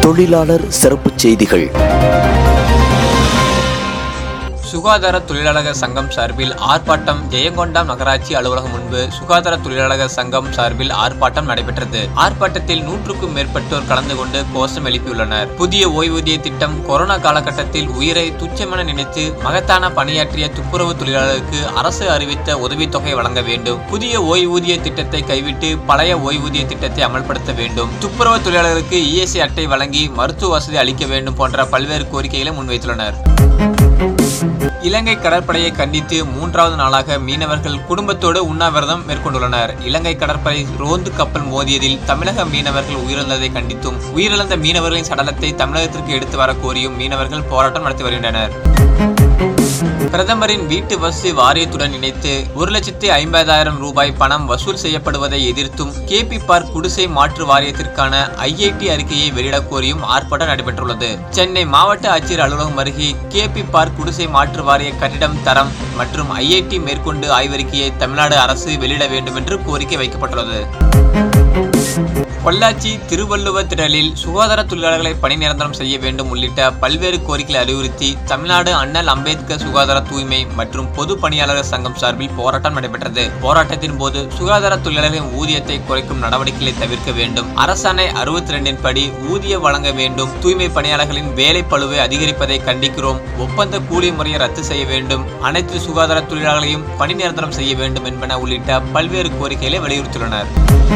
தொழிலாளர் சிறப்புச் செய்திகள் சுகாதார தொழிலாளர் சங்கம் சார்பில் ஆர்ப்பாட்டம் ஜெயங்கொண்டாம் நகராட்சி அலுவலகம் முன்பு சுகாதார தொழிலாளர் சங்கம் சார்பில் ஆர்ப்பாட்டம் நடைபெற்றது ஆர்ப்பாட்டத்தில் நூற்றுக்கும் மேற்பட்டோர் கலந்து கொண்டு கோஷம் எழுப்பியுள்ளனர் புதிய ஓய்வூதிய திட்டம் கொரோனா காலகட்டத்தில் உயிரை துச்சமென நினைத்து மகத்தான பணியாற்றிய துப்புரவு தொழிலாளருக்கு அரசு அறிவித்த உதவித்தொகை வழங்க வேண்டும் புதிய ஓய்வூதிய திட்டத்தை கைவிட்டு பழைய ஓய்வூதிய திட்டத்தை அமல்படுத்த வேண்டும் துப்புரவு தொழிலாளருக்கு இஎஸ்ஐ அட்டை வழங்கி மருத்துவ வசதி அளிக்க வேண்டும் போன்ற பல்வேறு கோரிக்கைகளை முன்வைத்துள்ளனர் இலங்கை கடற்படையை கண்டித்து மூன்றாவது நாளாக மீனவர்கள் குடும்பத்தோடு உண்ணாவிரதம் மேற்கொண்டுள்ளனர் இலங்கை கடற்படை ரோந்து கப்பல் மோதியதில் தமிழக மீனவர்கள் உயிரிழந்ததை கண்டித்தும் உயிரிழந்த மீனவர்களின் சடலத்தை தமிழகத்திற்கு எடுத்து வர கோரியும் மீனவர்கள் போராட்டம் நடத்தி வருகின்றனர் பிரதமரின் வீட்டு வசதி வாரியத்துடன் இணைத்து ஒரு லட்சத்தி ஐம்பதாயிரம் ரூபாய் பணம் வசூல் செய்யப்படுவதை எதிர்த்தும் கேபி பார்க் குடிசை மாற்று வாரியத்திற்கான ஐஐடி அறிக்கையை வெளியிடக் கோரியும் ஆர்ப்பாட்டம் நடைபெற்றுள்ளது சென்னை மாவட்ட ஆட்சியர் அலுவலகம் அருகே கேபி பார்க் குடிசை மாற்று வாரிய கட்டிடம் தரம் மற்றும் ஐஐடி மேற்கொண்டு ஆய்வறிக்கையை தமிழ்நாடு அரசு வெளியிட வேண்டும் என்று கோரிக்கை வைக்கப்பட்டுள்ளது பொள்ளாச்சி திருவள்ளுவர் திடலில் சுகாதார தொழிலாளர்களை பணி நிரந்தரம் செய்ய வேண்டும் உள்ளிட்ட பல்வேறு கோரிக்கைகளை அறிவுறுத்தி தமிழ்நாடு அண்ணல் அம்பேத்கர் சுகாதார தூய்மை மற்றும் பொது பணியாளர்கள் சங்கம் சார்பில் போராட்டம் நடைபெற்றது போராட்டத்தின் போது சுகாதார தொழிலாளர்களின் ஊதியத்தை குறைக்கும் நடவடிக்கைகளை தவிர்க்க வேண்டும் அரசாணை அறுபத்தி ரெண்டின் படி ஊதிய வழங்க வேண்டும் தூய்மை பணியாளர்களின் வேலை பளுவை அதிகரிப்பதை கண்டிக்கிறோம் ஒப்பந்த கூலி முறையை ரத்து செய்ய வேண்டும் அனைத்து சுகாதார தொழிலாளர்களையும் பணி நிரந்தரம் செய்ய வேண்டும் என்பன உள்ளிட்ட பல்வேறு கோரிக்கைகளை வலியுறுத்தியுள்ளனர்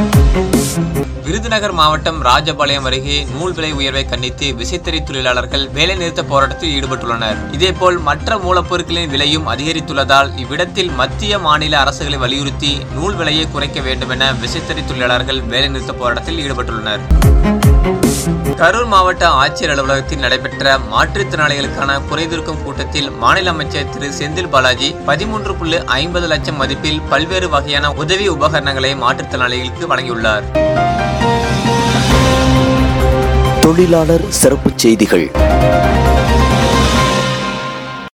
விருதுநகர் மாவட்டம் ராஜபாளையம் அருகே நூல் விலை உயர்வை கண்டித்து விசைத்தறி தொழிலாளர்கள் வேலைநிறுத்த போராட்டத்தில் ஈடுபட்டுள்ளனர் இதேபோல் மற்ற மூலப்பொருட்களின் விலையும் அதிகரித்துள்ளதால் இவ்விடத்தில் மத்திய மாநில அரசுகளை வலியுறுத்தி நூல் விலையை குறைக்க வேண்டும் என விசைத்தறி தொழிலாளர்கள் வேலைநிறுத்த போராட்டத்தில் ஈடுபட்டுள்ளனர் கரூர் மாவட்ட ஆட்சியர் அலுவலகத்தில் நடைபெற்ற மாற்றுத்திறனாளிகளுக்கான குறைதீர்க்கும் கூட்டத்தில் மாநில அமைச்சர் திரு செந்தில் பாலாஜி பதிமூன்று புள்ளி ஐம்பது லட்சம் மதிப்பில் பல்வேறு வகையான உதவி உபகரணங்களை மாற்றுத்திறனாளிகளுக்கு வழங்கியுள்ளார் தொழிலாளர் சிறப்புச் செய்திகள்